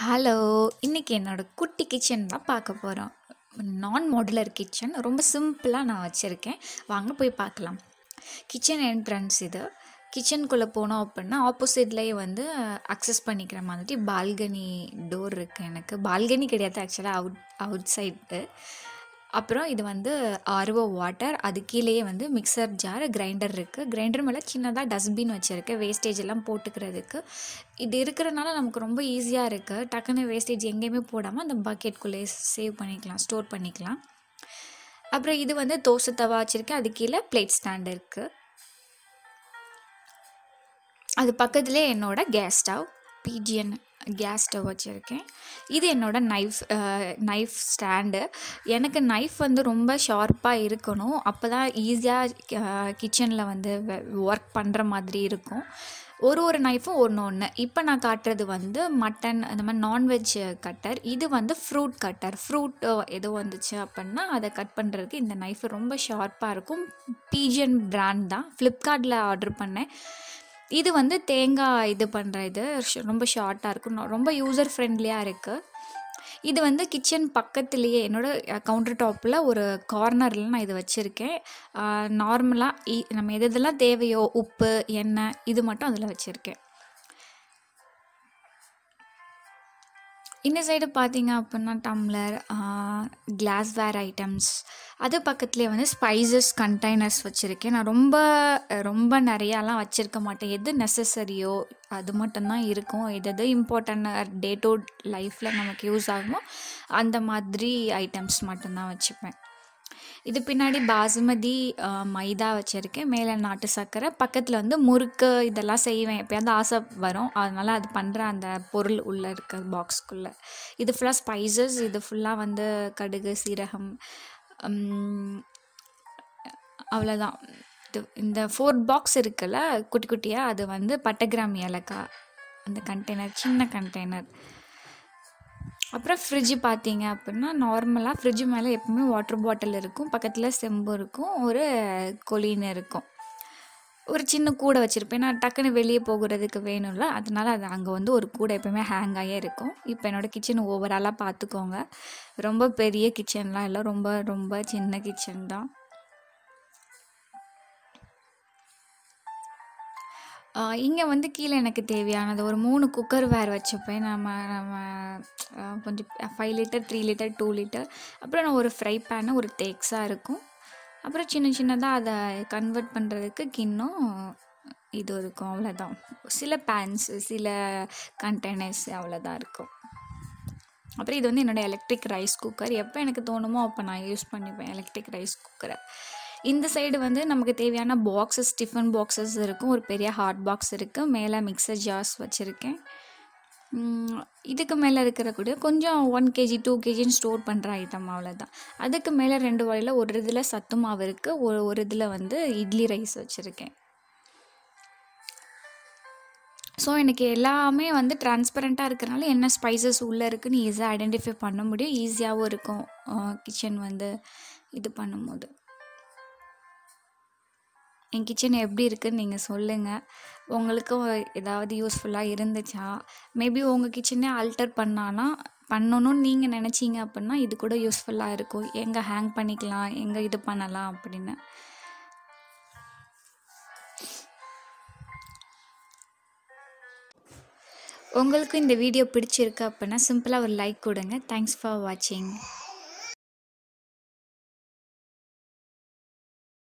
Hello! இன்னைக்கு என்னோட குட்டி கிச்சன் தான் பார்க்க போறோம். நான் மாடுலர் கிச்சன். ரொம்ப சிம்பிளா நான் வச்சிருக்கேன். வாங்க போய் பார்க்கலாம். கிச்சன் என்ட்ரன்ஸ் இது. கிச்சனுக்குள்ள போனோம் அப்புட்னா, ஆப்போசிட்லயே வந்து அக்சஸ் பண்ணிக்கிற மாதிரி பால்கனி டோர் இருக்கு எனக்கு. பால்கனி கிடையாது ஆக்சுவலா அவுட் அவுட் சைடு. அப்புறம் இது வந்து ஆர்ஓ வாட்டர். அது கீழயே வந்து மிக்ஸர் ஜார், கிரைண்டர் இருக்கு. கிரைண்டர் மேல சின்னதா டஸ்ட்பின் வச்சிருக்கேன். வேஸ்டேஜ் எல்லாம் போட்டுக்கிறதுக்கு. இது இருக்கிறனால நமக்கு ரொம்ப ஈஸியா இருக்கு. டக்குனு வேஸ்டேஜ் எங்கேயுமே போடாம அந்த பக்கெட்குள்ளேயே சேவ் பண்ணிக்கலாம், ஸ்டோர் பண்ணிக்கலாம். அப்புறம் இது வந்து தோசை தவா வச்சிருக்கேன். அது கீழ பிளேட் ஸ்டாண்ட் இருக்கு. அது பக்கத்திலேயே என்னோட கேஸ் ஸ்டவ். பிஜிஎன் கேஸ் ஸ்டவ் வச்சிருக்கேன். இது என்னோட நைஃப் அ நைஃப் ஸ்டாண்டு. எனக்கு நைஃப் வந்து ரொம்ப ஷார்ப்பா இருக்கணும். அப்பதான் ஈஸியா அ கிச்சன்ல வந்து வெ ஒர்க் பண்ற மாதிரி இருக்கும். ஒரு ஒரு நைஃபும் ஒண்ணு ஒண்ணு. இப்ப நான் காட்டுறது வந்து மட்டன் அந்த மாரி நான்வெஜ் கட்டர். இது வந்து ஃப்ரூட் கட்டர். ஃப்ரூட் எதுவும் வந்துச்சு அப்புட்னா, அத கட் பண்றதுக்கு இந்த நைஃப் ரொம்ப ஷார்ப்பா இருக்கும். பிஜிஎன் பிராண்ட் தான். ஃப்ளிப்கார்ட்ல ஆர்டர் பண்ணேன். இது வந்து தேங்காய் இது பண்ற இது. ஷ் ரொம்ப ஷார்ட்டா இருக்கும். ந ரொம்ப யூசர் ஃப்ரெண்ட்லியா இருக்கு. இது வந்து கிச்சன் பக்கத்திலேயே என்னோட கவுண்டர் டாப்ல ஒரு கார்னர்ல நான் இத வச்சிருக்கேன். அ நார்மலா இ நம்ம எது எதெல்லாம் தேவையோ உப்பு, எண்ணெய் இது மட்டும் அதில வச்சிருக்கேன். இந்த சைடு பார்த்தீங்க அப்புட்னா டம்ளர், ஆ கிளாஸ்வேர் ஐட்டம்ஸ். அது பக்கத்திலேயே வந்து ஸ்பைசஸ் கண்டெய்னர்ஸ் வச்சிருக்கேன். நான் ரொம்ப ரொம்ப நெறையாலாம் வச்சிருக்க மாட்டேன். எது நெசசரியோ அது மட்டும் தான் இருக்கும். எது எது இம்பார்ட்டன்ட் டே டூ லைஃப்ல நமக்கு யூஸ் ஆகுமோ, அந்த மாதிரி ஐட்டம்ஸ் மட்டும் தான் வச்சுப்பேன். இது பின்னாடி பாசுமதி அ மைதா வச்சிருக்கேன். மேல நாட்டு சர்க்கரை. பக்கத்தில வந்து முறுக்கு இதெல்லாம் செய்வேன். எப்பயாவது ஆசை வரும். அதனால அது பண்ற அந்த பொருள் உள்ள இருக்க பாக்ஸ்க்குள்ள. இது ஃபுல்லா ஸ்பைசஸ். இது ஃபுல்லா வந்து கடுகு, சீரகம், ம் அவ்வளோதான். இது இந்த 4 பாக்ஸ் இருக்குல்ல குட்டி குட்டியா, அது வந்து பட்டை, கிராம்பு, ஏலக்காய் அந்த கண்டெய்னர் சின்ன கண்டெய்னர். அப்புறம் ஃப்ரிட்ஜ் பார்த்தீங்க அப்புட்னா, நார்மலா ஃப்ரிட்ஜ் மேல எப்பவுமே வாட்டர் பாட்டில் இருக்கும். பக்கத்தில செம்பு இருக்கும். ஒரு கொலின் இருக்கும். ஒரு சின்ன கூடை வச்சிருப்பேன். நான் டக்குனு வெளிய போகுறதுக்கு வேணும்ல, அதனால அது அங்க வந்து ஒரு கூடை எப்பவுமே ஹேங் ஆயே இருக்கும். இப்ப என்னோட கிச்சன் ஓவராலா பார்த்துக்கோங்க. ரொம்ப பெரிய கிச்சன்லாம் இல்ல. ரொம்ப ரொம்ப சின்ன கிச்சன் தான். ஆ இங்க வந்து கீழ எனக்கு தேவையானது ஒரு 3 குக்கர் வேர் வச்சுப்பேன். நம்ம நம்ம அ கொஞ்சம் 5 லிட்டர், 3 லிட்டர், 2 லிட்டர். அப்புறம் நான் ஒரு ஃப்ரை பேனு, ஒரு தேக்ஸா இருக்கும். அப்புறம் சின்ன சின்னதா அத கன்வெர்ட் பண்றதுக்கு கிண்ணம், இது இருக்கும். அவ்வளோதான். சில பேன்ஸ், சில கண்டெய்னர்ஸ் அவ்வளோதான் இருக்கும். அப்புறம் இது வந்து என்னோட எலக்ட்ரிக் ரைஸ் குக்கர். எப்ப எனக்கு தோணுமோ அப்ப நான் யூஸ் பண்ணிப்பேன் எலக்ட்ரிக் ரைஸ் குக்கர. இந்த சைடு வந்து நமக்கு தேவையான பாக்ஸஸ், டிஃபன் பாக்ஸஸ் இருக்கும். ஒரு பெரிய ஹாட் பாக்ஸ் இருக்கு. மேல மிக்ஸர் ஜார்ஸ் வச்சிருக்கேன். ம் இதுக்கு மேல இருக்கக்கூடிய கொஞ்சம் 1 கேஜி, 2 கேஜின்னு ஸ்டோர் பண்ற ஐட்டம் அவ்வளோதான். அதுக்கு மேல 2 வழியில ஒரு இதில சத்து மாவு இருக்கு. ஒரு ஒரு இதில வந்து இட்லி ரைஸ் வச்சிருக்கேன். ஸோ எனக்கு எல்லாமே வந்து டிரான்ஸ்பரன்ட்டா இருக்கனால என்ன ஸ்பைசஸ் உள்ள இருக்குன்னு ஈஸியா ஐடென்டிஃபை பண்ண முடியும். ஈஸியாவும் இருக்கும். அ கிச்சன் வந்து இது பண்ணும்போது. என் கிச்சன் எப்படி இருக்குன்னு நீங்க சொல்லுங்க. உங்களுக்கும் ஏதாவது யூஸ்ஃபுல்லா இருந்துச்சா? மேபி உங்க கிச்சனே ஆல்டர் பண்ணானா பண்ணணும்னு நீங்க நெனச்சீங்க அப்புட்னா, இது கூட யூஸ்ஃபுல்லா இருக்கும். எங்க ஹேங் பண்ணிக்கலாம், எங்க இது பண்ணலாம் அப்படின்னு. உங்களுக்கு இந்த வீடியோ பிடிச்சிருக்கு அப்புட்னா, சிம்பிளா ஒரு லைக் குடுங்க. தேங்க்ஸ் ஃபார் வாட்சிங்.